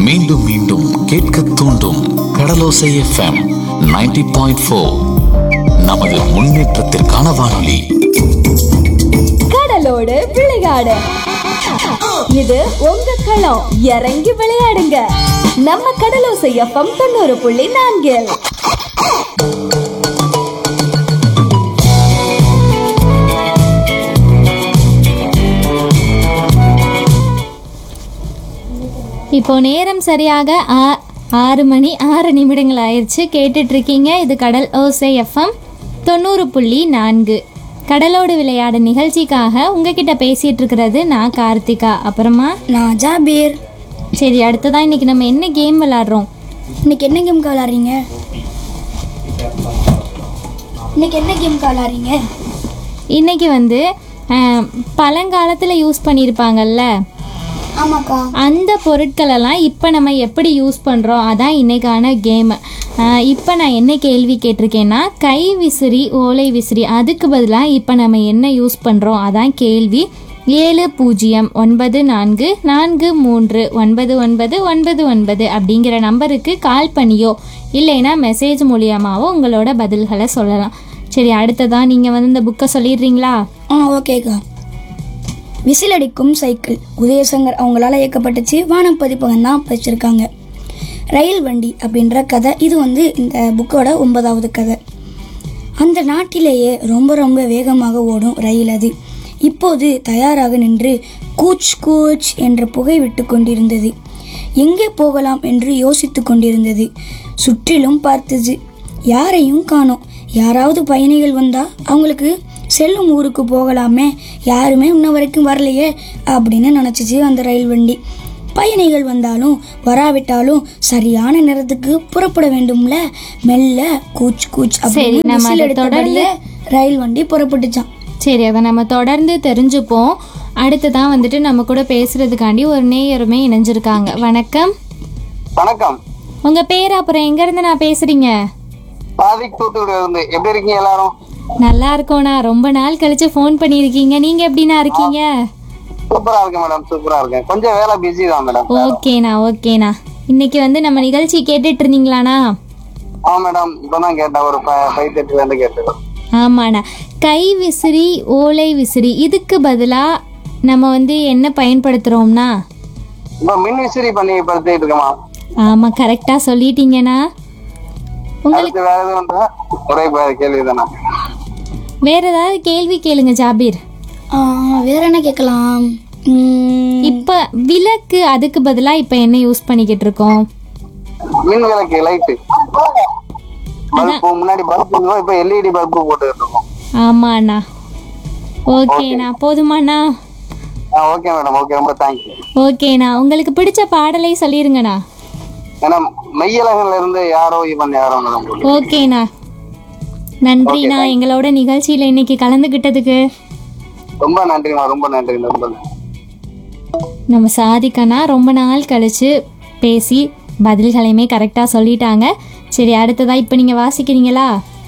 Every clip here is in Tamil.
மீண்டும் மீண்டும் கேட்க தூண்டும் கடலோசை எஃப்எம் 90.4 பாயிண்ட் ஃபோர் நமது முன்னேற்றத்திற்கான வானொலி கடலோடு விளையாடு இது உங்க களம் இறங்கி விளையாடுங்க நம்ம கடலோசை எஃப்எம் தொண்ணூறு புள்ளி நான்கில் இப்போ நேரம் சரியாக ஆ- ஆறு மணி ஆறு நிமிடங்கள் ஆயிடுச்சு கேட்டுட்டு இருக்கீங்க இது கடல் ஓசை எஃப்எம் தொண்ணூறு புள்ளி நான்கு கடலோடு விளையாடு நிகழ்ச்சிக்காக உங்ககிட்ட பேசிட்டு இருக்கிறது நான் கார்த்திகா அப்புறமா நான் ஜாபீர் சரி அடுத்ததான் இன்னைக்கு நம்ம என்ன கேம் விளையாடுறோம் இன்னைக்கு என்ன கேம் விளாட்றீங்க இன்னைக்கு என்ன கேம் விளாட்றீங்க இன்னைக்கு வந்து அஹ், பழங்காலத்தில் யூஸ் பண்ணியிருப்பாங்கல்ல ஆமாக்கா அந்த பொருட்களெல்லாம் இப்போ நம்ம எப்படி யூஸ் பண்ணுறோம் அதான் இன்னைக்கான கேமு இப்போ நான் என்ன கேள்வி கேட்டிருக்கேன்னா கை விசிறி ஓலை விசிறி அதுக்கு பதிலாக இப்போ நம்ம என்ன யூஸ் பண்ணுறோம் அதான் கேள்வி ஏழு பூஜ்ஜியம் ஒன்பது நான்கு நான்கு மூன்று ஒன்பது ஒன்பது ஒன்பது ஒன்பது அப்படிங்கிற நம்பருக்கு கால் பண்ணியோ இல்லைன்னா மெசேஜ் மூலியமாவோ உங்களோட பதில்களை சொல்லலாம் சரி அடுத்ததான் நீங்கள் வந்து இந்த புக்கை சொல்லிடுறீங்களா ஆ ஓகேக்கா விசில் அடிக்கும் சைக்கிள் உதயசங்கர் அவங்களால இயக்கப்பட்டுச்சு வானம் பதிப்பகம் தான் படிச்சிருக்காங்க ரயில் வண்டி அப்படின்ற கதை இது வந்து இந்த புக்கோட ஒன்பதாவது கதை அந்த நாட்டிலேயே ரொம்ப ரொம்ப வேகமாக ஓடும் ரயில் அது இப்போது தயாராக நின்று கூச் கூச் என்ற புகை விட்டு கொண்டிருந்தது எங்கே போகலாம் என்று யோசித்து கொண்டிருந்தது சுற்றிலும் பார்த்தது யாரையும் காணோம் யாராவது பயணிகள் வந்தா அவங்களுக்கு செல்லும் ஊருக்கு போகலாமே யாருமே இன்ன வரைக்கும் வரலையே அப்படின்னு நினச்சிச்சு அந்த ரயில் வண்டி பயணிகள் வந்தாலும் வராவிட்டாலும் சரியான நேரத்துக்கு புறப்பட வேண்டும்ல மெல்ல கூச் கூச் சரி, அப்படின்னு நம்ம whistle அதை எடுத்தபடியே ரயில் வண்டி புறப்பட்டுச்சான் சரி அதை நம்ம தொடர்ந்து தெரிஞ்சுப்போம் அடுத்ததான் வந்துட்டு நம்ம கூட பேசுறதுக்காண்டி ஒரு நேயருமே இணைஞ்சிருக்காங்க வணக்கம் வணக்கம் உங்க பேர் அப்புறம் எங்க இருந்து நான் பேசுறீங்க சாதிக் தூத்துக்குடி இருந்து எப்படி இருக்கீங்க எல்லாரும் நல்லா இருக்கோண்ணா ரொம்ப நாள் கழிச்சு ஃபோன் பண்ணியிருக்கீங்க நீங்க எப்படிண்ணா இருக்கீங்க சூப்பரா இருக்கேன் மேடம் சூப்பரா இருக்கேன் கொஞ்சம் வேலை பிஸி தான் மேடம் ஓகேண்ணா ஓகேண்ணா இன்னைக்கு வந்து நம்ம நிகழ்ச்சி கேட்டுட்டு இருந்தீங்களாண்ணா ஆ மேடம் இப்பதான் கேட்டேன் ஒரு ஃபைவ் தேர்ட்டில இருந்து கேட்டேன் ஆமாண்ணா கை விசிறி ஓலை விசிறி இதுக்கு பதிலா நம்ம வந்து என்ன பயன்படுத்துறோம்னா இப்ப மின் விசிறி பண்ணி படுத்திட்டு இருக்கமா ஆமா கரெக்டா சொல்லிட்டீங்கண்ணா உங்களுக்கு அடுத்து வேற எதுவும் உண்டா? ஒரே ப- கேள்வி தானே வேற ஏதாவது கேள்வி கேளுங்க ஜாபீர் ஆ, வேற என்ன கேட்கலாம் உம், இப்ப விளக்கு அதுக்கு பதிலா இப்ப என்ன யூஸ் பண்ணிக்கிட்டு இருக்கோம் மின் விளக்கு லைட்டு பல்பு முன்னாடி பல்பு இருந்தோம் இப்ப எல்இடி பல்பு போட்டுக்கிட்டு இருக்கோம் ஆமாண்ணா ஓகேண்ணா போதுமாண்ணா ஆ ஓகே மேடம் ஓகே ரொம்ப தேங்க்யூ ஓகேண்ணா உங்களுக்கு பிடிச்ச பாடலை சொல்லிருங்கண்ணா ஏன்னா மெய்யலகன்ல இருந்து யாரோ இவன் யாரோ மேடம் ஓகேண்ணா நன்றிண்ணா எங்களோட நிகழ்ச்சியில இன்னைக்கு கலந்துக்கிட்டதுக்கு ரொம்ப நன்றிமா ரொம்ப நன்றி ரொம்ப நன்றி நம்ம சாதிக்கண்ணா ரொம்ப நாள் கழிச்சு பேசி பதில்களையுமே கரெக்டாக சொல்லிட்டாங்க சரி அடுத்ததா இப்போ நீங்கள் வாசிக்கிறீங்களா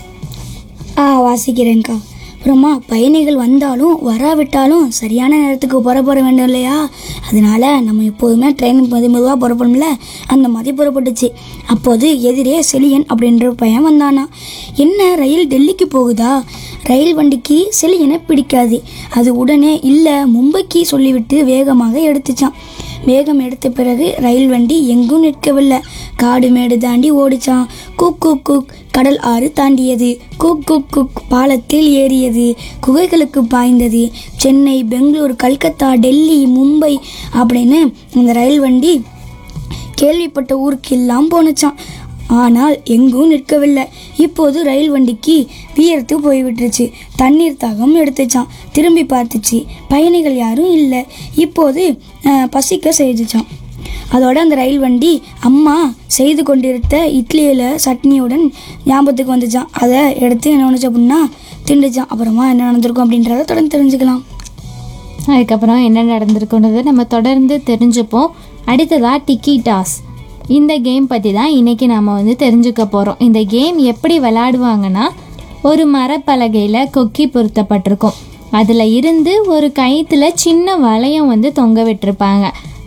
ஆ வாசிக்கிறேன்க்கா அப்புறமா பயணிகள் வந்தாலும் வராவிட்டாலும் சரியான நேரத்துக்கு புறப்பட வேண்டும் இல்லையா அதனால நம்ம எப்போதுமே ட்ரெயின் மெது மெதுவாக புறப்படணும்ல அந்த மாதிரி புறப்பட்டுச்சு அப்போது எதிரே செலியன் அப்படின்ற ஒரு பையன் வந்தானா என்ன ரயில் டெல்லிக்கு போகுதா ரயில் வண்டிக்கு செலியனை பிடிக்காது அது உடனே இல்லை மும்பைக்கு சொல்லிவிட்டு வேகமாக எடுத்துச்சான் வேகம் எடுத்த பிறகு ரயில் வண்டி எங்கும் நிற்கவில்லை காடு மேடு தாண்டி ஓடிச்சான் குக் குக் குக் கடல் ஆறு தாண்டியது குக் குக் குக் பாலத்தில் ஏறியது குகைகளுக்கு பாய்ந்தது சென்னை பெங்களூர் கல்கத்தா டெல்லி மும்பை அப்படின்னு அந்த ரயில் வண்டி கேள்விப்பட்ட ஊருக்கெல்லாம் போனுச்சான் ஆனால் எங்கும் நிற்கவில்லை இப்போது ரயில் வண்டிக்கு வியர்த்து போய்விட்டுருச்சு தண்ணீர் தாகம் எடுத்துச்சான் திரும்பி பார்த்துச்சு பயணிகள் யாரும் இல்லை இப்போது அஹ், பசிக்க செய்துச்சான் அதோட அந்த ரயில் வண்டி அம்மா செய்து கொண்டிருந்த இட்லியில் சட்னியுடன் ஞாபகத்துக்கு வந்துச்சான் அதை எடுத்து என்ன பண்ணுச்சு அப்படின்னா திண்டுச்சான் அப்புறமா என்ன நடந்திருக்கும் அப்படின்றத தொடர்ந்து தெரிஞ்சுக்கலாம் அதுக்கப்புறம் என்ன நடந்திருக்குன்றதை நம்ம தொடர்ந்து தெரிஞ்சுப்போம் அடுத்ததா டிக்கி டாஸ் இந்த கேம் பற்றி தான் இன்றைக்கி நம்ம வந்து தெரிஞ்சுக்க போகிறோம் இந்த கேம் எப்படி விளையாடுவாங்கன்னா ஒரு மரப்பலகையில் கொக்கி பொருத்தப்பட்டிருக்கும் அதில் இருந்து ஒரு கயிற்றுல சின்ன வளையம் வந்து தொங்க விட்டிருப்பாங்க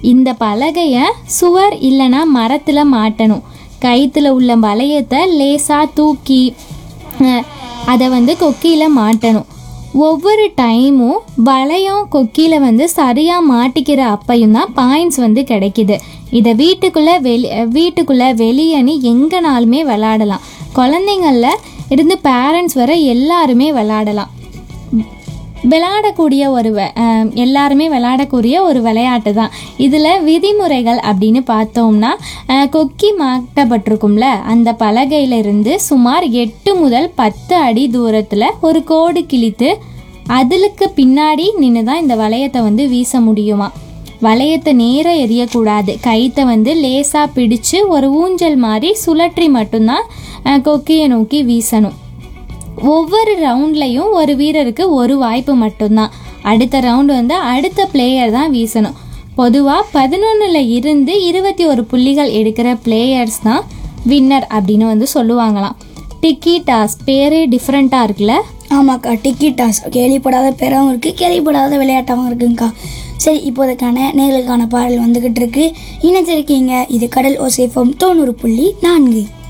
இந்த பலகையை சுவர் இல்லைன்னா மரத்தில் மாட்டணும் கயித்துல உள்ள வளையத்தை லேசாக தூக்கி அஹ், அதை வந்து கொக்கியில் மாட்டணும் ஒவ்வொரு டைமும் வளையம் கொக்கியில் வந்து சரியாக மாட்டிக்கிற அப்பையும் தான் பாயிண்ட்ஸ் வந்து கிடைக்குது இதை வீட்டுக்குள்ளே வெளி வீட்டுக்குள்ளே வெளியேன்னு எங்கேனாலுமே விளாடலாம் குழந்தைங்கள இருந்து பேரண்ட்ஸ் வர எல்லாருமே விளாடலாம் விளையாடக்கூடிய ஒரு வ- அஹ் எல்லாருமே விளையாடக்கூடிய ஒரு விளையாட்டு தான் இதில் விதிமுறைகள் அப்படின்னு பார்த்தோம்னா அஹ் கொக்கி மாட்டப்பட்டிருக்கும்ல அந்த பலகையிலிருந்து சுமார் எட்டு முதல் பத்து அடி தூரத்தில் ஒரு கோடு கிழித்து அதுக்கு பின்னாடி நின்று தான் இந்த வளையத்தை வந்து வீச முடியுமா வளையத்தை நேராக எரியக்கூடாது கைத்தை வந்து லேசாக பிடிச்சு ஒரு ஊஞ்சல் மாதிரி சுழற்றி மட்டும்தான் அஹ் கொக்கியை நோக்கி வீசணும் ஒவ்வொரு ரவுண்ட்லையும் ஒரு வீரருக்கு ஒரு வாய்ப்பு மட்டும்தான் அடுத்த ரவுண்டு வந்து அடுத்த பிளேயர் தான் வீசணும் பொதுவாக பதினொன்றில் இருந்து இருபத்தி ஒரு புள்ளிகள் எடுக்கிற பிளேயர்ஸ் தான் வின்னர் அப்படின்னு வந்து சொல்லுவாங்களாம் டிக்கி டாஸ் பேரே டிஃப்ரெண்ட்டாக இருக்குல்ல ஆமாக்கா டிக்கி டாஸ் கேள்விப்படாத பேராகவும் இருக்குது கேள்விப்படாத விளையாட்டாகவும் இருக்குங்கக்கா சரி இப்போதைக்கான நேர்களுக்கான பாடல் வந்துக்கிட்டு இருக்கு இணைச்சிருக்கீங்க இது கடல் ஓசேஃபம் தொண்ணூறு புள்ளி நான்கு